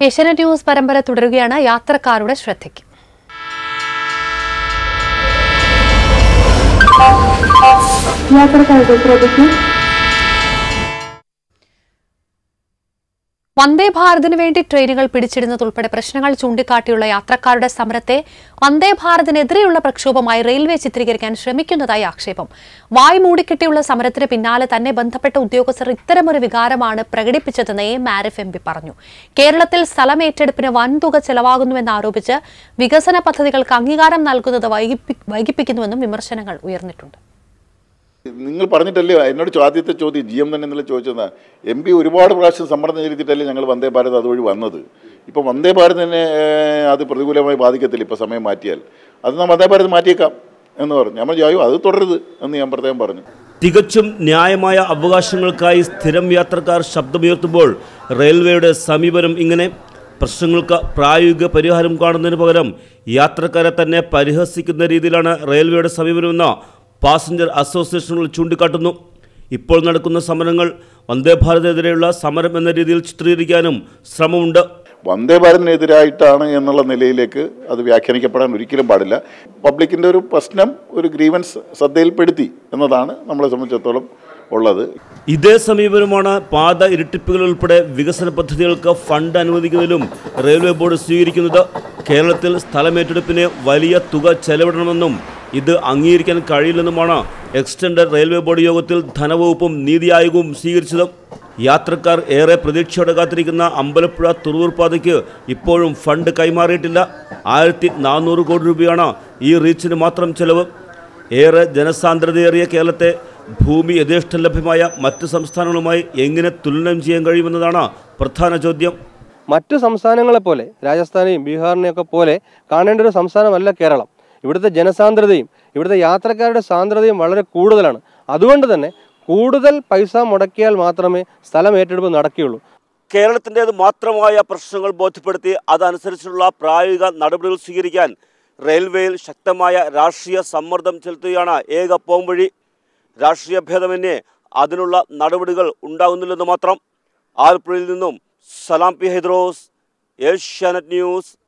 Asianet news പരമ്പര തുടരുകയാണ് യാത്രക്കാരുടെ ശ്രദ്ധയ്ക്ക് യാത്രക്കാരുടെ ശ്രദ്ധയ്ക്ക് വന്ദേ ഭാരതിന് വേണ്ടി ട്രെയിനുകൾ പിടിച്ചിടുന്നതുൾപ്പെടെ പ്രശ്നങ്ങൾ ചൂണ്ടിക്കാട്ടിയുള്ള യാത്രക്കാരുടെ സമരത്തെ വന്ദേ ഭാരതിനെതിരെയുള്ള പ്രക്ഷോഭമായി റെയിൽവേ ചിത്രീകരിക്കാൻ ശ്രമിക്കുന്നതായി ആക്ഷേപം വായ് മൂടിക്കെട്ടിയുള്ള സമരത്തിന് പിന്നാലെ തന്നെ ബന്ധപ്പെട്ട ഉദ്യോഗസ്ഥർ ഇത്തരമൊരു വികാരമാണ് പ്രകടിപ്പിച്ചതെന്ന് എ മാരിഫ് എം പി പറഞ്ഞു കേരളത്തിൽ സ്ഥലം ഏറ്റെടുപ്പിന് വൻതുക ചെലവാകുന്നുവെന്ന് ആരോപിച്ച് വികസന പദ്ധതികൾക്ക് അംഗീകാരം നൽകുന്നത് വൈകിപ്പി- വൈകിപ്പിക്കുന്നുവെന്നും വിമർശനങ്ങൾ ഉയർന്നിട്ടുണ്ട് നിങ്ങൾ പറഞ്ഞിട്ടല്ലേ എന്നോട് ചോ- ആദ്യത്തെ ചോദ്യം ജി എം തന്നെ ഇന്നലെ ചോദിച്ചതാ എം പി ഒരുപാട് പ്രാവശ്യം സമ്മർദ്ദം ചെലുത്തിയിട്ടല്ലേ ഞങ്ങൾ വന്ദേ ഭാരത് അതുവഴി വന്നത് ഇപ്പം വന്ദേ ഭാരതിനെ ഏഹ്, അത് പ്രതികൂലമായി ബാധിക്കത്തില്ല ഇപ്പോൾ സമയം മാറ്റിയാൽ അത് നാം വന്ദേ ഭാരത് മാറ്റിയേക്കാം എന്ന് പറഞ്ഞു നമ്മൾ അയ്യോ അത് തുടരുത് എന്ന് ഞാൻ പ്രത്യേകം പറഞ്ഞു തികച്ചും ന്യായമായ അവകാശങ്ങൾക്കായി സ്ഥിരം യാത്രക്കാർ ശബ്ദമുയർത്തുമ്പോൾ റെയിൽവേയുടെ സമീപനം ഇങ്ങനെ പ്രശ്നങ്ങൾക്ക് പ്രായോഗിക പരിഹാരം കാണുന്നതിന് പകരം യാത്രക്കാരെ തന്നെ പരിഹസിക്കുന്ന രീതിയിലാണ് റെയിൽവേയുടെ സമീപനമെന്ന് പാസഞ്ചർ അസോസിയേഷനുകൾ ചൂണ്ടിക്കാട്ടുന്നു ഇപ്പോൾ നടക്കുന്ന സമരങ്ങൾ വന്ദേ ഭാരതിനെതിരെയുള്ള സമരം എന്ന രീതിയിൽ ചിത്രീകരിക്കാനും ശ്രമമുണ്ട് വന്ദേ ഭാരതിനെതിരായിട്ടാണ് എന്നുള്ള നിലയിലേക്ക് അത് വ്യാഖ്യാനിക്കപ്പെടാൻ ഒരിക്കലും പാടില്ല പബ്ലിക്കിൻ്റെ ഒരു പ്രശ്നം ഒരു ഗ്രീവൻസ് ശ്രദ്ധയിൽപ്പെടുത്തി എന്നതാണ് നമ്മളെ സംബന്ധിച്ചിടത്തോളം ഉള്ളത് ഇതേ സമീപനമാണ് പാത ഇരട്ടിപ്പുകൾ ഉൾപ്പെടെ വികസന പദ്ധതികൾക്ക് ഫണ്ട് അനുവദിക്കുന്നതിലും റെയിൽവേ ബോർഡ് സ്വീകരിക്കുന്നത് കേരളത്തിൽ സ്ഥലമേറ്റെടുപ്പിന് വലിയ തുക ചെലവിടണമെന്നും ഇത് അംഗീകരിക്കാൻ കഴിയില്ലെന്നുമാണ് എക്സ്റ്റൻഡ് റെയിൽവേ ബോർഡ് യോഗത്തിൽ ധനവകുപ്പും നീതി ആയോഗവും സ്വീകരിച്ചത് യാത്രക്കാർ ഏറെ പ്രതീക്ഷയോടെ കാത്തിരിക്കുന്ന അമ്പലപ്പുഴ തുറവൂർ പാതയ്ക്ക് ഇപ്പോഴും ഫണ്ട് കൈമാറിയിട്ടില്ല ആയിരത്തി നാനൂറ് കോടി രൂപയാണ് ഈ റീച്ചിന് മാത്രം ചെലവ് ഏറെ ജനസാന്ദ്രതയേറിയ കേരളത്തെ ഭൂമി യഥേഷ്ടം ലഭ്യമായ മറ്റ് സംസ്ഥാനങ്ങളുമായി എങ്ങനെ തുലനം ചെയ്യാൻ കഴിയുമെന്നതാണ് പ്രധാന ചോദ്യം മറ്റു സംസ്ഥാനങ്ങളെ പോലെ രാജസ്ഥാനെയും ബീഹാറിനെയൊക്കെ പോലെ കാണേണ്ട ഒരു സംസ്ഥാനമല്ല കേരളം ഇവിടുത്തെ ജനസാന്ദ്രതയും ഇവിടുത്തെ യാത്രക്കാരുടെ സാന്ദ്രതയും വളരെ കൂടുതലാണ് അതുകൊണ്ട് തന്നെ കൂടുതൽ പൈസ മുടക്കിയാൽ മാത്രമേ സ്ഥലം ഏറ്റെടുപ്പ് നടക്കുകയുള്ളൂ കേരളത്തിൻ്റേത് മാത്രമായ പ്രശ്നങ്ങൾ ബോധ്യപ്പെടുത്തി അതനുസരിച്ചുള്ള പ്രായോഗിക നടപടികൾ സ്വീകരിക്കാൻ റെയിൽവേയിൽ ശക്തമായ രാഷ്ട്രീയ സമ്മർദ്ദം ചെലുത്തുകയാണ് ഏക പോംവഴി രാഷ്ട്രീയ ഭേദമന്യേ അതിനുള്ള നടപടികൾ ഉണ്ടാകുന്നില്ലെന്ന് മാത്രം ആലപ്പുഴയിൽ നിന്നും സലാം പി ഹൈദ്രോസ് ഏഷ്യാനെറ്റ് ന്യൂസ്